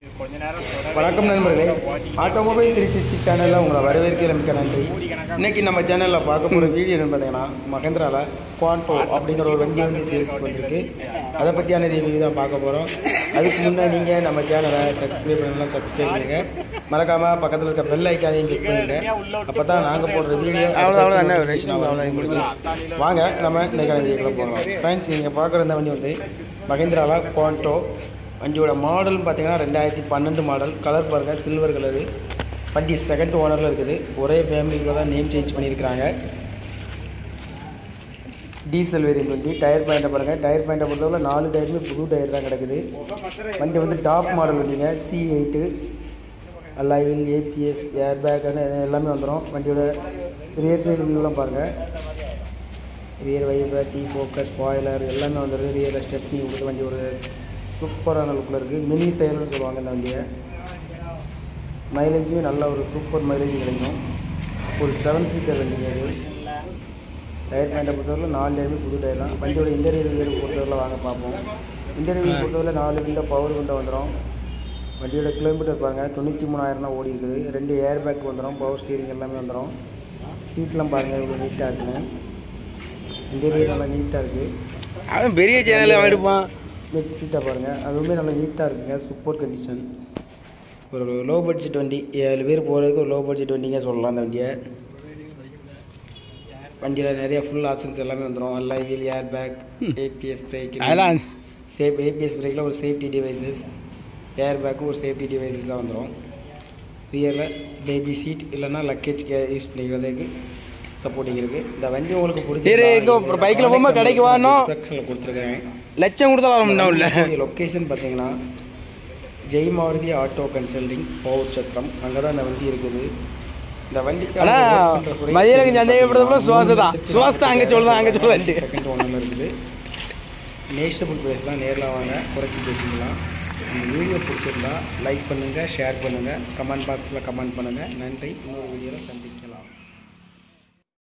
கொஞ்ச நேரம் தொடர்ந்து வணக்கம் நண்பர்களே ஆட்டோமொபைல் த்ரீ சிக்ஸ்டி சேனலில் உங்களை வரவேற்கிற மிக்க நன்றி இன்னைக்கு நம்ம சேனலில் பார்க்க போகிற வீடியோ என்ன பார்த்தீங்கன்னா மகேந்திராவில் குவான்டோ அப்படிங்கிற ஒரு வண்டி வந்து சேல்ஸ் பண்ணிருக்கு அதை பற்றியான ரிவ்யூ தான் பார்க்க போகிறோம் அதுக்கு முன்னே நீங்கள் நம்ம சேனலை சப்ஸ்கிரைப் பண்ணலாம் சப்ஸ்கிரைப் பண்ணுங்க மறக்காமல் பக்கத்தில் இருக்க பெல் ஐக்கானையும் கிளிக் பண்ணுங்க அப்போ தான் நாங்கள் போடுற வீடியோ அவ்வளோ உங்களுக்கு வாங்க நம்ம இன்னைக்கான வீடியோக்குள்ள போகலாம் ஃப்ரெண்ட்ஸ் நீங்கள் பார்க்குற இந்த வண்டி வந்து மகேந்திராவில் குவான்டோ வண்டியோட மாடல்னு பார்த்தீங்கன்னா ரெண்டாயிரத்தி பன்னெண்டு மாடல் கலர் பாருங்கள் சில்வர் கலரு வண்டி செகண்ட் ஓனரில் இருக்குது ஒரே ஃபேமிலிக்குள்ள தான் நேம் சேஞ்ச் பண்ணியிருக்கிறாங்க டீசல் வேரியன்ட் வண்டி டயர் பாயிண்ட்டை பாருங்கள் டயர் பாயிண்ட்டை பொறுத்தவரை நாலு டயருமே புது டயர் தான் கிடக்குது வண்டி வந்து டாப் மாடல் வண்டிங்க C eight alloy wheel ABS airbag எல்லாமே வந்துடும் வண்டியோட ரியர் சைடு வியூலாம் பாருங்கள் rear wiper defogger spoiler எல்லாமே வந்துடுது ரியர் ஸ்டெப்னி உங்களுக்கு வண்டி ஒரு சூப்பரான லுக்கில் இருக்குது மினி செயல்னு சொல்லுவாங்க இந்த வண்டியை மைலேஜுமே நல்ல ஒரு சூப்பர் மைலேஜ் கிடைக்கும் ஒரு செவன் சீட்டர் வண்டிங்க இது டயர் பேண்ட்டை பொறுத்தவரை நாலு டயருமே புது டயர் தான் வண்டியோட இன்டீரியர் வியர் பொறுத்தவரை வாங்க பார்ப்போம் இன்டீரியர் பொறுத்தவரை நாலு விண்டோ பவர் விண்டோ வந்துடும் வண்டியோட கிலோமீட்டர் பாருங்கள் தொண்ணூற்றி மூணாயிரம் தான் ஓடி இருக்குது ரெண்டு ஏர் பேக் வந்துடும் பவர் ஸ்டீரிங் எல்லாமே வந்துடும் சீட்லாம் பாருங்கள் இவ்வளோ நீட்டாக இருக்குன்னு இன்டீரியர் நல்லா நீட்டாக இருக்குது அவன் பெரிய சேனல் அவன் எடுப்பான் நெட் சீட்டாக பாருங்கள் அதுவுமே நல்லா நீட்டாக இருக்குங்க சூப்பர் கண்டிஷன் ஒரு லோ பட்ஜெட் வண்டி ஏழு பேர் போகிறதுக்கு ஒரு லோ பட்ஜெட் வண்டிங்க சொல்லலாம் அந்த வண்டியை வண்டியில் நிறைய ஃபுல் ஆப்ஷன்ஸ் எல்லாமே வந்துடும் எல்லாம் wheel airbag ABS brake அதெல்லாம் சேஃப் ஏபிஎஸ் பிரேக்கில் ஒரு சேஃப்டி டிவைசஸ் ஏர் பேக்கும் ஒரு சேஃப்டி டிவைசஸாக வந்துடும் ரியரில் பேபி சீட் இல்லைன்னா லக்கேஜ் யூஸ் பண்ணிக்கிறதுக்கு சப்போர்ட்டிங் இருக்குது இந்த வண்டி உங்களுக்கு சரி, எங்க ஒரு bike ல போகும்போது கடைக்கு வானோம். எக்ஸ்பிரஸில் கொடுத்துருக்கேன் லட்சம் கொடுத்தாலும் ஒன்றும் இல்லை லொக்கேஷன் பார்த்தீங்கன்னா ஜெய் மாருதி ஆட்டோ கன்சல்டிங் பவர் சத்திரம் அங்கே தான் இந்த வண்டி இருக்குது இந்த வண்டிக்கு ஆனா, மதியானம் சந்தேகப்படுறதுல சுவாசம் தான். சுவாசம் தான் அங்க சொல்லுதான், அங்க சொல்லுதான்ட்டு. செகண்ட் ஒன்றில் இருக்குது நேஷனபிள் ப்ரைஸ் தான் நேரில் வாங்க குறைச்சி பேசிக்கலாம் இந்த வீடியோ பிடிச்சிருந்தா லைக் பண்ணுங்கள் ஷேர் பண்ணுங்கள் கமெண்ட் பாக்ஸில் கமெண்ட் பண்ணுங்கள் நன்றி இன்னொரு வீடியோவில் சந்திக்கிறேன்